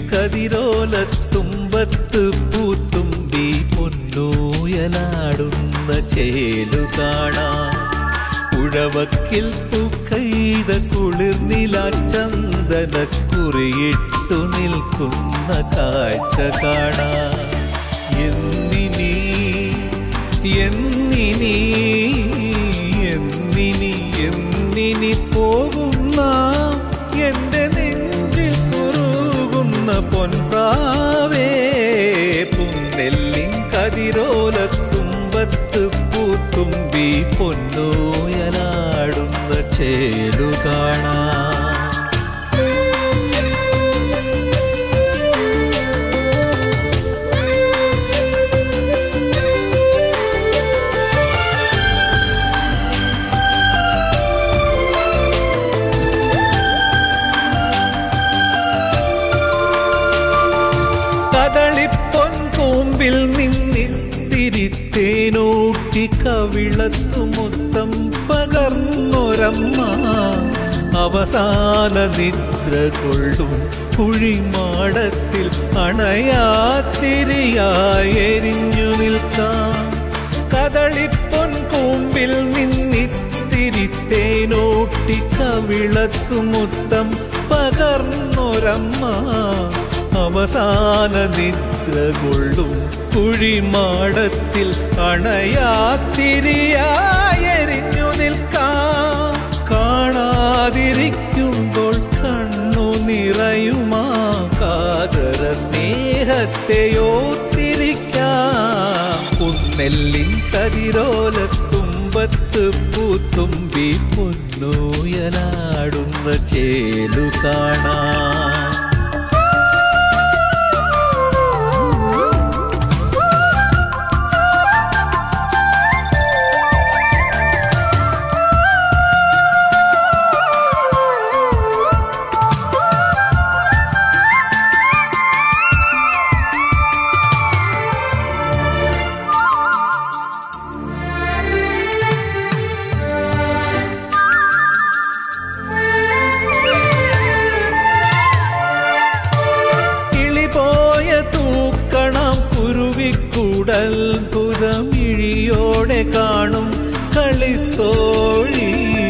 കതിരോലത്തുമ്പത്ത് പൂത്തുമ്പി പൊന്നൂയലാടുന്ന ചേലു കാണാം ഉഴവക്കിൽ പൂക്കൈത കുളിർനില ചന്ദന കുറിയിട്ടു നിൽക്കുന്ന കാഴ്ച കാണാം എന്നിനി എന്നിനി എന്നിനി എന്നിനി പോകുന്ന എന്റെ നെഞ്ചിൽ കുറുകുന്ന പൊൻപ്രാവേ പുന്നെല്ലിൻ കതിരോലത്തുമ്പത്ത് പൂത്തുമ്പി പൊന്നൂയലാടുന്ന ചേലു കാണാം കദളിപ്പൊൻ കൂമ്പിൽ നിന്നിത്തിരിത്തേനൂട്ടി കവിളത്തു മൊത്തം പകർന്നൊരമ്മ അവസാന നിദ്ര കൊള്ളും കുഴിമാടത്തിൽ അണയാത്തിരിയായി എരിഞ്ഞു നിൽക്കാം കദളിപ്പൊൻ കൂമ്പിൽ നിന്നിത്തിരിത്തേനൂട്ടി കവിളത്തു മൊത്തം പകർന്നൊരമ്മ അവസാന നിദ്ര കൊള്ളും കുഴിമാടത്തിൽ അണയാത്തിരിയായെരിഞ്ഞു നിൽക്കാം കാണാതിരിക്കുമ്പോൾ കണ്ണു നിറയുമാ കാതര സ്നേഹത്തെ ഓത്തിരിക്കാം കുന്നെല്ലിൻ കതിരോലത്തുമ്പത്ത് പൂത്തുമ്പി പൊന്നൂയലാടുന്ന ചേലു കാണാം കിളിപോയ തൂക്കണം കുരുവിക്കൂടൽഭുതമിഴിയോടെ കാണും കളിത്തോഴി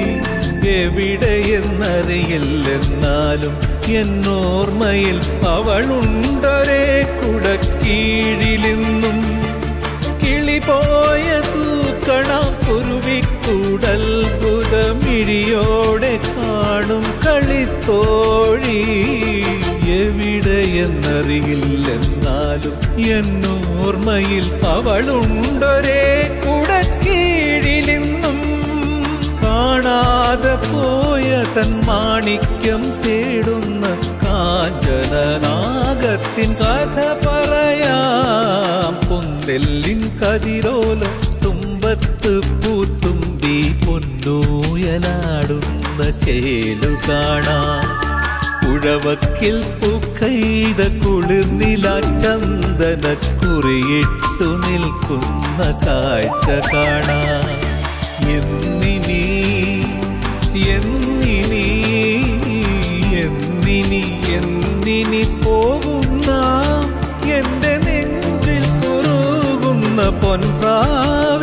എവിടെയെന്നറിയില്ലെന്നാലും എന്നോർമ്മയിൽ അവളുണ്ടൊരേ കുടക്കീഴിലിന്നും കിളിപോയ തൂക്കണം കുരുവിക്കൂടൽഭുതമിഴിയോടെ കാണും കളിത്തോഴി എവിടെയെന്നറിയില്ലെന്നാലും എന്നോർമ്മയിൽ അവളുണ്ടൊരേ കുടക്കീഴിലിന്നും കാണാതെ പോയ തൻ മാണിക്യം തേടുന്ന കാഞ്ചനനാഗത്തിൻ കഥ പറയാം പൊന്നെല്ലിൻ കതിരോല തുമ്പത്ത് പൂത്തുമ്പി പൊന്നൂയലാടുന്ന ചേലു കാണാം ഉഴവക്കിൽ പൂക്കൈത കുളിർനില ചന്ദന കുറിയിട്ടു നിൽക്കുന്ന കാഴ്ച കാണാം എന്നിനി എന്നിനി എന്നിനി എന്നിനി പോകുന്ന എന്റെ നെഞ്ചിൽ കുറുകുന്ന പൊൻപ്രാ